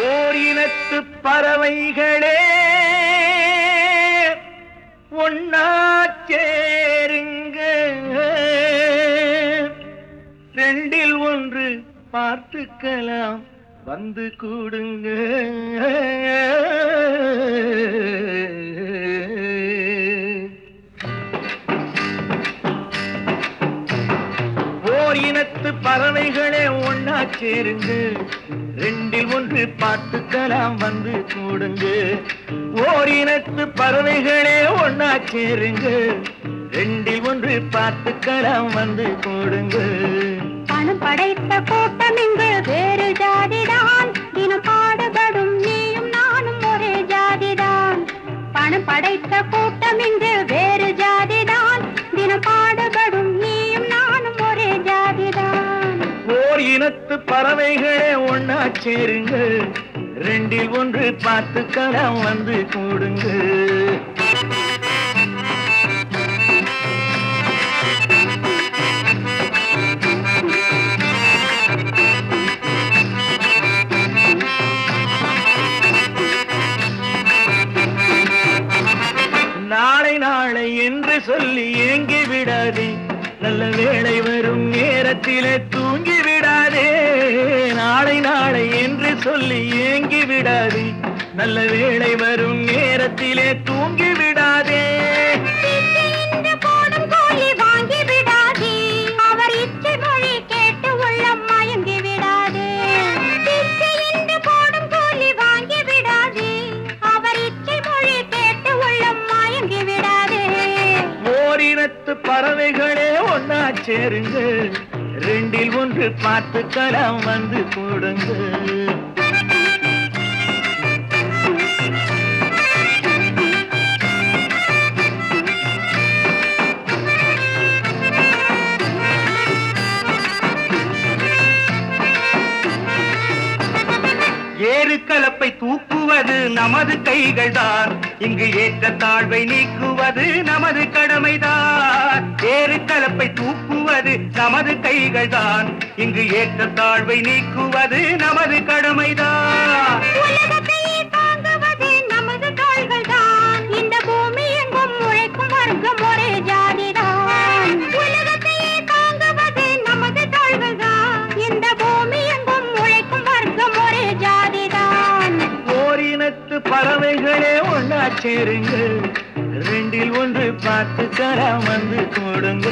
ஓர் இனத்து பறவைகளே ஒன்னா சேருங்க ரெண்டில் ஒன்று பார்த்துக்கலாம் வந்து கூடுங்க ஓர் இனத்து பறவைகளே ஒன்னா சேருங்க ரெண்டில் ஒன்று பார்த்துக்கலாம் வந்து கூடுங்க ஓர் இனத்து பறவைகளே ஒன்னா சேருங்க ரெண்டில் ஒன்று பார்த்துக்கலாம் வந்து கூடுங்க பணம் படைத்த கூட்டம் இங்கு வேறு ஜாதிதான் தினம் பாடுபடும் நீயும் நானும் ஒரே ஜாதிதான் பணம் படைத்த கூட்டம் இங்கு வேறு ஜாதிதான் தினம் பாடுபடும் நீயும் நானும் ஒரே ஜாதிதான் ஓர் இனத்து பறவைகளே ஒன்னா சேருங்க ரெண்டில் ஒன்று பார்த்துக்கலாம் வந்து கூடுங்க நாளை நாளை என்று சொல்லி ஏங்கி விடாதே நல்ல வேளை வரும் நேரத்திலே தூங்கி விடாதே நாளை நாளை என்று சொல்லி ஏங்கி விடாதே நல்ல வேளை வரும் நேரத்திலே தூங்கி விடாதே பிச்சை என்று போடும் கோழி வாங்கி விடாதே அவர் இச்சை மொழி கேட்டு உள்ளம் மயங்கி விடாதே பிச்சை என்று போடும் கோழி வாங்கி விடாதே அவர் இச்சை மொழி கேட்டு உள்ளம் மயங்கி விடாதே ஓரினத்து பறவைகளே ஒன்னா சேருங்க ரெண்டில் ஒன்று பார்த்துக்கலாம் வந்து கூடுங்க ஏறு கலப்பை தூக்குவது நமது கைகள் தான் இங்கு ஏற்ற தாழ்வை நீக்குவது நமது கடமைதான் ஏறு கலப்பை தூக்குவது நமது கைகள் தான் இங்கு ஏற்ற தாழ்வை நீக்குவது நமது கடமைதான் உலகத்தையே தாங்குவது நமது தோள்கள்தான். இந்த பூமி எங்கும் உழைக்கும் வர்க்கம் ஒரே ஜாதிதான். உலகத்தையே தாங்குவது நமது தோள்கள்தான். இந்த பூமி எங்கும் உழைக்கும் வர்க்கம் ஒரே ஜாதிதான். ஓரினத்து பறவைகளே ஒன்னா சேருங்க ரெண்டில் ஒன்று பார்த்துக்கலாம் வந்து கூடுங்க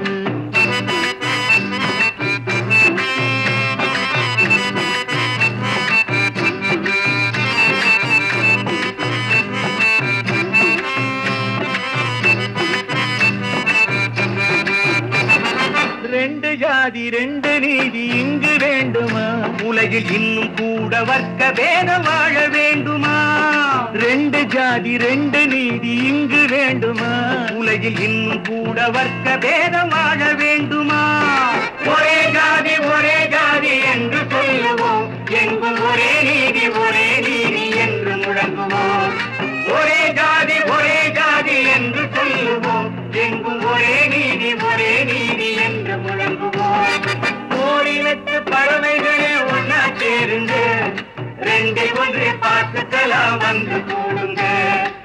ரெண்டு ஜாதி ரெண்டு நீதி இங்கு வேண்டுமா உலகில் இன்னும் கூட வர்க்க பேதம் வாழ வேண்டுமா ரெண்டு ஜாதி ரெண்டு நீதி இங்கு வேண்டுமா உலகில் இன்னும் கூட வர்க்க பேதம் வாழ வேண்டுமா ஒரே ஜாதி ஒரே ஜாதி என்று சொல்லுவோம் எங்கும் ஒரே நீதி ஒரே நீதி என்று முழங்குவோம் ஒரே ஜாதி ஒரே ஜாதி என்று சொல்லுவோம் எங்கும் ஒரே நீதி ஒரே நீதி என்று முழங்குவோம் ஓரினத்து பறவைகளே ஒன்னா சேருங்க ரெண்டை ஒன்றை பார்த்துக்கலாம் வந்து கூடுங்க